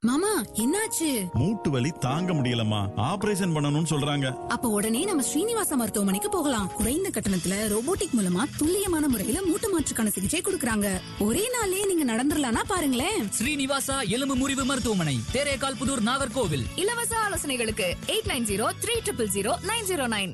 மாமா என்னாச்சு மூட்டு வலி தாங்க முடியலம்மா ஆபரேஷன் பண்ணணும்னு சொல்றாங்க அப்ப உடனே நம்ம ஸ்ரீனிவாச மருத்துவமனைக்கு போகலாம் குறைந்த கட்டணத்துல ரோபோட்டிக் மூலமா துல்லியமான முறையில மூட்டு மாற்றுக்கான சிகிச்சை கொடுக்கறாங்க ஒரே நாள்லயே நீங்க நடந்துடலாம்னா பாருங்களேன் ஸ்ரீனிவாசா எலும்பு முறிவு மருத்துவமனை தேரேகால் புதூர் நாகர்கோவில் இலவச ஆலோசனைகளுக்கு eight nine zero three triple zero nine zero nine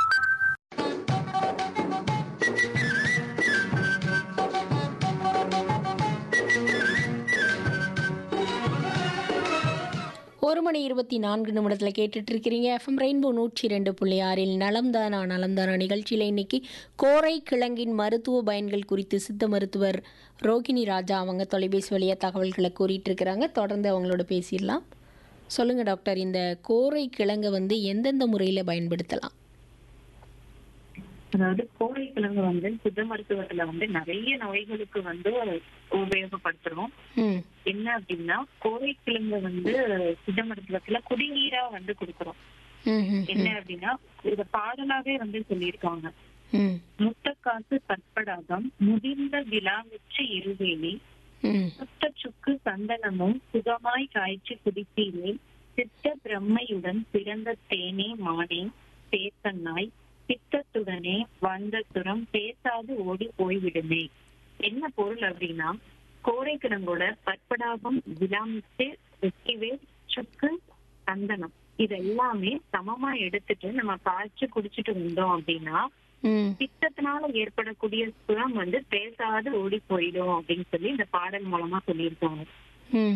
ஒரு மணி இருபத்தி நான்கு நிமிடத்தில் கேட்டுட்டு இருக்கிறீங்க எஃப்எம் ரெயின்போ நூற்றி ரெண்டு புள்ளி ஆறில் நலம்தானா நலம்தானா நிகழ்ச்சியில் இன்னைக்கு கோரை கிழங்கின் மருத்துவ பயன்கள் குறித்து சித்த மருத்துவர் ரோகிணி ராஜா அவங்க தொலைபேசி வழியாக தகவல்களை கூறிட்டு இருக்கிறாங்க தொடர்ந்து அவங்களோட பேசிடலாம் சொல்லுங்க டாக்டர் இந்த கோரை கிழங்கை வந்து எந்தெந்த முறையில் பயன்படுத்தலாம் அதாவது கோழைக்கிழங்கு வந்து சித்த மருத்துவத்துல வந்து நிறைய நோய்களுக்கு வந்து உபயோகப்படுத்துறோம் ம் என்ன அப்படின்னா கோழைக்கிழங்கு வந்து சித்த மருத்துவத்துல குடிநீரா வந்து கொடுக்குறோம் ம் ம் என்ன அப்படின்னா இத பாடலாவே வந்து சொல்லியிருக்காங்க ம் முத்தக்காசு கற்படாகம் முதிர்ந்த விழாமிச்சு இருவேலி ம் சுக்கு சந்தனமும் சுகமாய் காய்ச்சி குடித்தீரே சித்த பிரம்மையுடன் பிறந்த தேனே மானே பேசன்னாய் பித்தத்துடனே வந்த துரம் பேசாது ஓடி போய்விடுமே என்ன பொருள் அப்படின்னா கோடைக்கிழங்கோட பற்படாகம் விளாமிச்சு வெற்றிவேல் சுக்கு சந்தனம் இது எல்லாமே சமமா எடுத்துட்டு நம்ம காய்ச்சி குடிச்சிட்டு வந்தோம் அப்படின்னா ம் பித்தத்தினால ஏற்படக்கூடிய சுரம் வந்து பேசாது ஓடி போயிடும் அப்படின்னு சொல்லி இந்த பாடல் மூலமா சொல்லியிருக்காங்க ம்